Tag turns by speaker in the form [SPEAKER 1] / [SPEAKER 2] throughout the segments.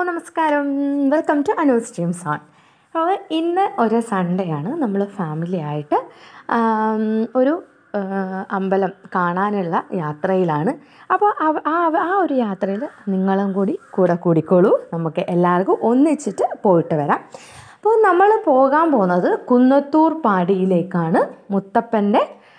[SPEAKER 1] നമസ്കാരം welcome to Anu stream zone അപ്പോൾ ഇന്ന് ഒരു സൺഡേ ആണ് നമ്മൾ ഫാമിലി ആയിട്ട് ആം, ഒരു ആ, അമ്പലം കാണാനുള്ള യാത്രയിലാണ് അപ്പോൾ അവ- ആ ആ ഒരു യാത്രയിൽ നിങ്ങളും കൂടി കൂടെ കൂടിക്കോളൂ നമുക്ക് എല്ലാവർക്കും ഒന്നിച്ചിട്ട് പോയിട്ട് വരാം അപ്പോൾ നമ്മൾ പോകാൻ പോകുന്നത് കുന്നത്തൂർ പാടിയിലേക്കാണ് മുത്തപ്പൻ്റെ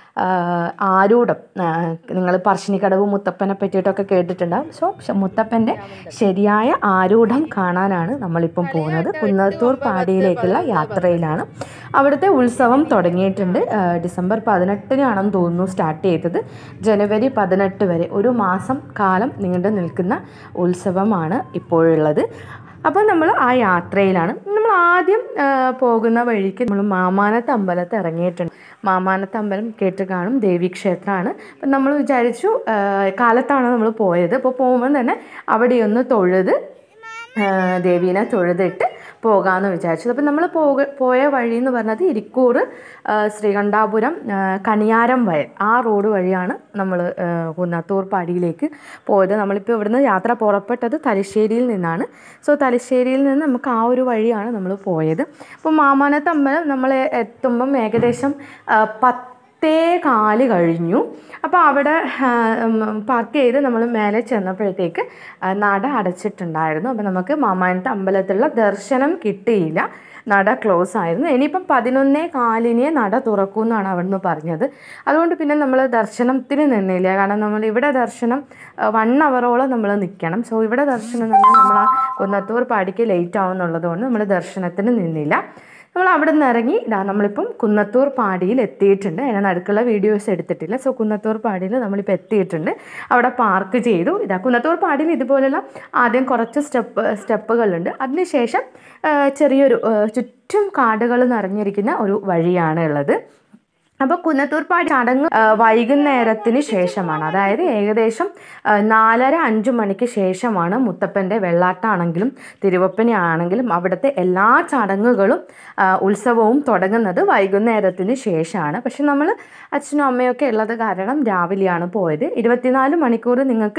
[SPEAKER 1] ആരൂഢം നിങ്ങൾ പറശ്ശിനിക്കടവ് മുത്തപ്പനെ പറ്റിയിട്ടൊക്കെ കേട്ടിട്ടുണ്ടാവും സോ ശ- മുത്തപ്പൻ്റെ ശരിയായ ആരൂഢം കാണാനാണ് നമ്മളിപ്പം പോകുന്നത് കുന്നത്തൂർ പാടിയിലേക്കുള്ള യാത്രയിലാണ് അവിടുത്തെ ഉത്സവം തുടങ്ങിയിട്ടുണ്ട് ആ, ഡിസംബർ പതിനെട്ടിനാണെന്ന് തോന്നുന്നു സ്റ്റാർട്ട് ചെയ്തത് ജനുവരി പതിനെട്ട് വരെ ഒരു മാസം കാലം നീണ്ടു നിൽക്കുന്ന ഉത്സവമാണ് ഇപ്പോഴുള്ളത് അപ്പോൾ നമ്മൾ ആ യാത്രയിലാണ് നമ്മൾ ആദ്യം ആ, പോകുന്ന വഴിക്ക് നമ്മൾ മാമാനത്ത് അമ്പലത്ത് ഇറങ്ങിയിട്ടുണ്ട് മാമാനത്ത് അമ്പലം കേട്ട് കാണും ദേവീക്ഷേത്രമാണ് അപ്പം നമ്മൾ വിചാരിച്ചു ആ, കാലത്താണ് നമ്മൾ പോയത് അപ്പോൾ പോകുമ്പോൾ തന്നെ അവിടെയൊന്ന് തൊഴുത് ആ, ദേവീനെ തൊഴുതിട്ട് പോകാമെന്ന് വിചാരിച്ചത് അപ്പം നമ്മൾ പോക പോയ വഴി എന്ന് പറഞ്ഞത് ഇരിക്കൂർ ആ, ശ്രീകണ്ഠാപുരം ആ, കണിയാരം വയൽ ആ റോഡ് വഴിയാണ് നമ്മൾ കുന്നത്തൂർ പാടിയിലേക്ക് പോയത് നമ്മളിപ്പോൾ ഇവിടുന്ന് യാത്ര പുറപ്പെട്ടത് തലശ്ശേരിയിൽ നിന്നാണ് സോ തലശ്ശേരിയിൽ നിന്ന് നമുക്ക് ആ ഒരു വഴിയാണ് നമ്മൾ പോയത് അപ്പോൾ മാമാനത്ത് അമ്പലം നമ്മൾ എത്തുമ്പം ഏകദേശം ആ, പത്തേ കാല് കഴിഞ്ഞു അപ്പോൾ അവിടെ പാർക്ക് ചെയ്ത് നമ്മൾ മേലെ ചെന്നപ്പോഴത്തേക്ക് ആ, നട അടച്ചിട്ടുണ്ടായിരുന്നു അപ്പോൾ നമുക്ക് മാമാനത്ത് അമ്പലത്തിലുള്ള ദർശനം കിട്ടിയില്ല നട ക്ലോസ് ആയിരുന്നു ഇനിയിപ്പം പതിനൊന്നേ കാലിനെ നട തുറക്കൂ എന്നാണ് അവിടുന്ന് പറഞ്ഞത് അതുകൊണ്ട് പിന്നെ നമ്മൾ ദർശനത്തിന് നിന്നില്ല കാരണം നമ്മൾ ഇവിടെ ദർശനം വൺ അവറോളം നമ്മൾ നിൽക്കണം സോ ഇവിടെ ദർശനം നിന്നാൽ നമ്മൾ ആ കുന്നത്തൂർ പാടിക്ക് ലേറ്റ് ആവുന്നുള്ളത് കൊണ്ട് നമ്മൾ ദർശനത്തിന് നിന്നില്ല നമ്മൾ അവിടെ നിന്ന് ഇറങ്ങി ഇതാ നമ്മളിപ്പം കുന്നത്തൂർ പാടിയിൽ എത്തിയിട്ടുണ്ട് അതിന് നടുക്കുള്ള വീഡിയോസ് എടുത്തിട്ടില്ല സോ കുന്നത്തൂർ പാടിയിൽ നമ്മളിപ്പോൾ എത്തിയിട്ടുണ്ട് അവിടെ പാർക്ക് ചെയ്തു ഇതാ കുന്നത്തൂർ പാടിയിൽ ഇതുപോലുള്ള ആദ്യം കുറച്ച് സ്റ്റെപ്പ് സ്റ്റെപ്പുകളുണ്ട് അതിനുശേഷം ആ, ചെറിയൊരു ആ, ചുറ്റും കാടുകൾ നിറഞ്ഞിരിക്കുന്ന ഒരു വഴിയാണ് ഉള്ളത് അപ്പോൾ കുന്നത്തൂർപ്പാടി ചടങ്ങ് ആ, വൈകുന്നേരത്തിന് ശേഷമാണ് അതായത് ഏകദേശം ആ, നാലര അഞ്ച് മണിക്ക് ശേഷമാണ് മുത്തപ്പൻ്റെ വെള്ളാട്ടാണെങ്കിലും തിരുവപ്പന ആണെങ്കിലും അവിടുത്തെ എല്ലാ ചടങ്ങുകളും ആ, ഉത്സവവും തുടങ്ങുന്നത് വൈകുന്നേരത്തിന് ശേഷമാണ് പക്ഷെ നമ്മൾ അച്ഛനും അമ്മയൊക്കെ ഉള്ളത് കാരണം രാവിലെയാണ് പോയത് ഇരുപത്തിനാല് മണിക്കൂർ നിങ്ങൾക്ക്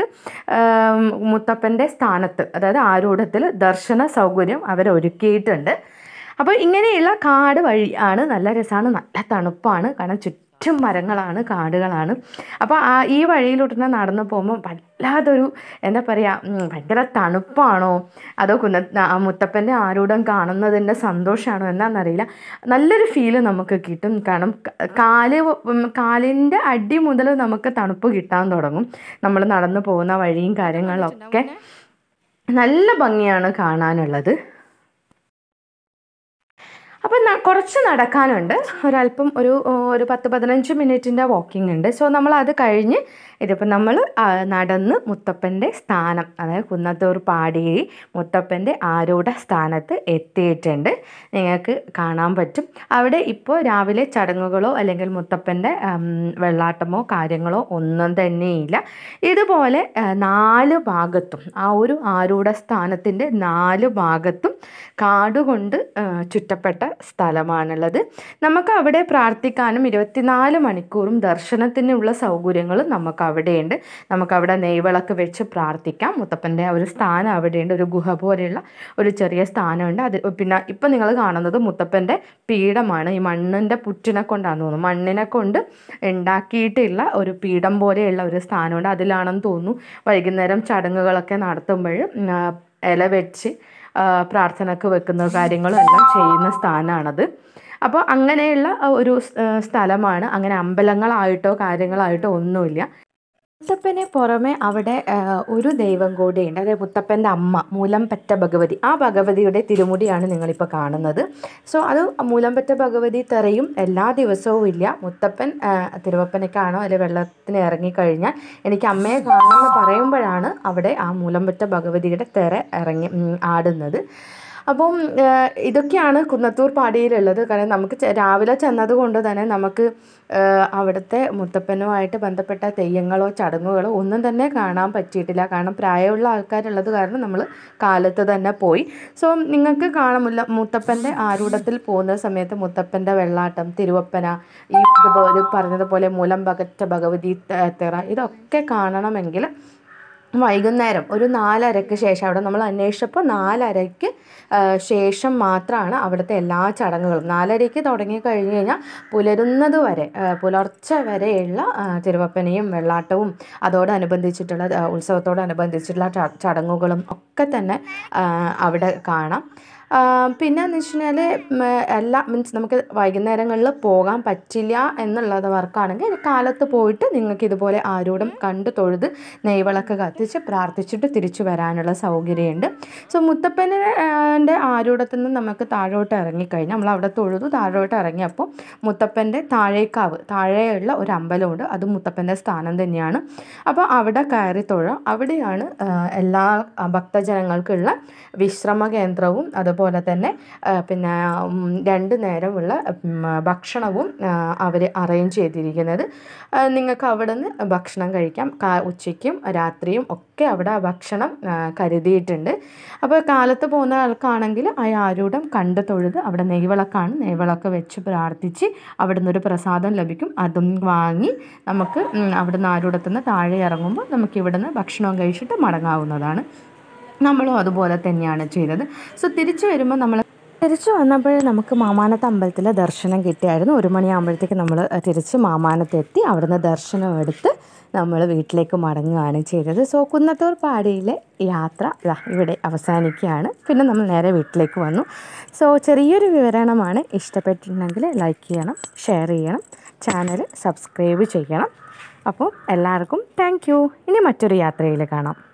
[SPEAKER 1] മുത്തപ്പൻ്റെ സ്ഥാനത്ത് അതായത് ആരൂഢത്തിൽ ദർശന സൗകര്യം അവരൊരുക്കിയിട്ടുണ്ട് അപ്പോൾ ഇങ്ങനെയുള്ള കാട് വഴി ആണ് നല്ല രസമാണ് നല്ല തണുപ്പാണ് കാരണം ചുറ്റും മരങ്ങളാണ് കാടുകളാണ് അപ്പോൾ ആ ഈ വഴിയിലൂടെ നടന്നു പോകുമ്പോൾ വല്ലാതൊരു എന്താ പറയുക ഉം, ഭയങ്കര തണുപ്പാണോ അതോ കുന്ന ആ മുത്തപ്പൻ്റെ ആരൂഢം കാണുന്നതിൻ്റെ സന്തോഷമാണോ എന്താണെന്നറിയില്ല നല്ലൊരു ഫീല് നമുക്ക് കിട്ടും കാരണം ക- കാല് ഉം, കാലിൻ്റെ അടി മുതൽ നമുക്ക് തണുപ്പ് കിട്ടാൻ തുടങ്ങും നമ്മൾ നടന്നു പോകുന്ന വഴിയും കാര്യങ്ങളിലൊക്കെ നല്ല ഭംഗിയാണ് കാണാനുള്ളത് അപ്പം ന- കുറച്ച് നടക്കാനുണ്ട് ഒരല്പം ഒരു ഒരു പത്ത് പതിനഞ്ച് മിനിറ്റിൻ്റെ വാക്കിംഗ് ഉണ്ട് സോ നമ്മൾ അത് കഴിഞ്ഞ് ഇതിപ്പോൾ നമ്മൾ ആ, നടന്ന് മുത്തപ്പൻ്റെ സ്ഥാനം അതായത് കുന്നത്തൂർ പാടി മുത്തപ്പൻ്റെ ആരൂഢ സ്ഥാനത്ത് എത്തിയിട്ടുണ്ട് നിങ്ങൾക്ക് കാണാൻ പറ്റും അവിടെ ഇപ്പോൾ രാവിലെ ചടങ്ങുകളോ അല്ലെങ്കിൽ മുത്തപ്പൻ്റെ ഉം, വെള്ളാട്ടമോ കാര്യങ്ങളോ ഒന്നും തന്നെയില്ല ഇതുപോലെ ആ, നാല് ഭാഗത്തും ആ ഒരു ആരൂഢ സ്ഥാനത്തിൻ്റെ നാല് ഭാഗത്തും കാടുകൊണ്ട് ആ, ചുറ്റപ്പെട്ട സ്ഥലമാണുള്ളത് നമുക്ക് അവിടെ പ്രാർത്ഥിക്കാനും ഇരുപത്തിനാല് മണിക്കൂറും ദർശനത്തിനുള്ള സൗകര്യങ്ങളും നമുക്ക് അവിടെയുണ്ട് നമുക്കവിടെ നെയ്വിളക്ക് വെച്ച് പ്രാർത്ഥിക്കാം മുത്തപ്പൻ്റെ ആ ഒരു സ്ഥാനം അവിടെയുണ്ട് ഒരു ഗുഹ പോലെയുള്ള ഒരു ചെറിയ സ്ഥാനമുണ്ട് അത് പിന്നെ ഇപ്പം നിങ്ങൾ കാണുന്നത് മുത്തപ്പൻ്റെ പീഠമാണ് ഈ മണ്ണിൻ്റെ പുറ്റിനെ കൊണ്ടാന്ന് തോന്നുന്നു മണ്ണിനെ കൊണ്ട് ഉണ്ടാക്കിയിട്ടുള്ള ഒരു പീഠം പോലെയുള്ള ഒരു സ്ഥാനമുണ്ട് അതിലാണെന്ന് തോന്നുന്നു വൈകുന്നേരം ചടങ്ങുകളൊക്കെ നടത്തുമ്പോൾ ഇല വെച്ച് ആ, പ്രാർത്ഥനയ്ക്ക് വെക്കുന്ന കാര്യങ്ങളും എല്ലാം ചെയ്യുന്ന സ്ഥാനമാണത് അപ്പോൾ അങ്ങനെയുള്ള ഒരു സ്- ആ, സ്ഥലമാണ് അങ്ങനെ അമ്പലങ്ങളായിട്ടോ കാര്യങ്ങളായിട്ടോ ഒന്നുമില്ല മുത്തപ്പനെ പുറമെ അവിടെ ആ, ഒരു ദൈവം കൂടിയുണ്ട് അതായത് മുത്തപ്പൻ്റെ അമ്മ മൂലംപറ്റ ഭഗവതി ആ ഭഗവതിയുടെ തിരുമുടിയാണ് നിങ്ങളിപ്പോൾ കാണുന്നത് സോ അത് മൂലംപറ്റ ഭഗവതി തെറയും എല്ലാ ദിവസവും ഇല്ല മുത്തപ്പൻ ആ, തിരുവപ്പനയ്ക്കാണോ അല്ലെങ്കിൽ വെള്ളത്തിന് ഇറങ്ങിക്കഴിഞ്ഞാൽ എനിക്ക് അമ്മയെ കാണണമെന്ന് പറയുമ്പോഴാണ് അവിടെ ആ മൂലംപറ്റ ഭഗവതിയുടെ തെറ ഇറങ്ങി ഉം, ആടുന്നത് അപ്പം ആ, ഇതൊക്കെയാണ് കുന്നത്തൂർ പാടിയിലുള്ളത് കാരണം നമുക്ക് ചെ- രാവിലെ ചെന്നത് കൊണ്ട് തന്നെ നമുക്ക് ആ, അവിടുത്തെ മുത്തപ്പനുമായിട്ട് ബന്ധപ്പെട്ട തെയ്യങ്ങളോ ചടങ്ങുകളോ ഒന്നും തന്നെ കാണാൻ പറ്റിയിട്ടില്ല കാരണം പ്രായമുള്ള ആൾക്കാരുള്ളത് കാരണം നമ്മൾ കാലത്ത് തന്നെ പോയി സോ നിങ്ങൾക്ക് കാണാൻ മുല്ല മുത്തപ്പൻ്റെ ആരൂഢത്തിൽ പോകുന്ന സമയത്ത് മുത്തപ്പൻ്റെ വെള്ളാട്ടം തിരുവപ്പന ഈ ഇതുപോലെ പറഞ്ഞതുപോലെ മൂലം പകറ്റ ഭഗവതി ത- തെറ ഇതൊക്കെ കാണണമെങ്കിൽ വൈകുന്നേരം ഒരു നാലരയ്ക്ക് ശേഷം അവിടെ നമ്മൾ അന്വേഷിച്ചപ്പോൾ നാലരയ്ക്ക് ആ, ശേഷം മാത്രമാണ് അവിടുത്തെ എല്ലാ ചടങ്ങുകളും നാലരയ്ക്ക് തുടങ്ങി കഴിഞ്ഞ് കഴിഞ്ഞാൽ പുലരുന്നത് വരെ ആ, പുലർച്ചെ വരെയുള്ള ആ, തിരുവപ്പനയും വെള്ളാട്ടവും അതോടനുബന്ധിച്ചിട്ടുള്ള ആ, ഉത്സവത്തോടനുബന്ധിച്ചിട്ടുള്ള ച- ചടങ്ങുകളും ഒക്കെ തന്നെ ആ, അവിടെ കാണാം ആ, പിന്നെ എന്ന് വെച്ച് കഴിഞ്ഞാൽ എല്ലാ മീൻസ് നമുക്ക് വൈകുന്നേരങ്ങളിൽ പോകാൻ പറ്റില്ല എന്നുള്ളവർക്കാണെങ്കിൽ കാലത്ത് പോയിട്ട് നിങ്ങൾക്ക് ഇതുപോലെ ആരോടും കണ്ട് തൊഴുത് നെയ്വിളക്ക് കത്തിച്ച് പ്രാർത്ഥിച്ചിട്ട് തിരിച്ചു വരാനുള്ള സൗകര്യമുണ്ട് സോ മുത്തപ്പൻ്റെ ആരൂഢത്തിൽ നിന്ന് നമുക്ക് താഴോട്ട് ഇറങ്ങിക്കഴിഞ്ഞാൽ നമ്മൾ അവിടെ തൊഴുതു താഴോട്ട് ഇറങ്ങിയപ്പോൾ മുത്തപ്പൻ്റെ താഴേക്കാവ് താഴെയുള്ള ഒരു അമ്പലമുണ്ട് അത് മുത്തപ്പൻ്റെ സ്ഥാനം തന്നെയാണ് അപ്പോൾ അവിടെ കയറി തൊഴാം അവിടെയാണ് ആ, എല്ലാ ഭക്തജനങ്ങൾക്കുള്ള വിശ്രമ കേന്ദ്രവും അതുപോലെ തന്നെ ആ, പിന്നെ ഉം, രണ്ട് നേരമുള്ള ഉം, ഭക്ഷണവും അവർ അറേഞ്ച് ചെയ്തിരിക്കുന്നത് ആ, നിങ്ങൾക്ക് അവിടെ നിന്ന് ഭക്ഷണം കഴിക്കാം കാ- ഉച്ചയ്ക്കും രാത്രിയും ഒക്കെ അവിടെ ആ ഭക്ഷണം ആ, കരുതിയിട്ടുണ്ട് അപ്പോൾ കാലത്ത് പോകുന്ന ആൾക്കാണെങ്കിൽ ആ ആരൂഢം കണ്ട് തൊഴുത് അവിടെ നെയ്വിളക്കാണ് നെയ്വിളക്ക് വെച്ച് പ്രാർത്ഥിച്ച് അവിടെ നിന്നൊരു പ്രസാദം ലഭിക്കും അതും വാങ്ങി നമുക്ക് ഉം, അവിടുന്ന് ആരൂഢത്തു നിന്ന് താഴെ ഇറങ്ങുമ്പോൾ നമുക്ക് ഇവിടുന്ന് ഭക്ഷണം കഴിച്ചിട്ട് മടങ്ങാവുന്നതാണ് നമ്മളും അതുപോലെ തന്നെയാണ് ചെയ്തത് സോ തിരിച്ചു വരുമ്പോൾ നമ്മൾ തിരിച്ചു വന്നപ്പോൾ നമുക്ക് മാമാനത്ത് അമ്പലത്തിലെ ദർശനം കിട്ടിയായിരുന്നു ഒരു മണിയാകുമ്പോഴത്തേക്ക് നമ്മൾ തിരിച്ച് മാമാനത്തെത്തി അവിടുന്ന് ദർശനം എടുത്ത് നമ്മൾ വീട്ടിലേക്ക് മടങ്ങുകയാണ് ചെയ്തത് സോ കുന്നത്തൂർ പാടിയിലെ യാത്ര ദാ ഇവിടെ അവസാനിക്കുകയാണ് പിന്നെ നമ്മൾ നേരെ വീട്ടിലേക്ക് വന്നു സോ ചെറിയൊരു വിവരണമാണ് ഇഷ്ടപ്പെട്ടിട്ടുണ്ടെങ്കിൽ ലൈക്ക് ചെയ്യണം ഷെയർ ചെയ്യണം ചാനൽ സബ്സ്ക്രൈബ് ചെയ്യണം അപ്പോൾ എല്ലാവർക്കും താങ്ക് യു ഇനി മറ്റൊരു യാത്രയിൽ കാണാം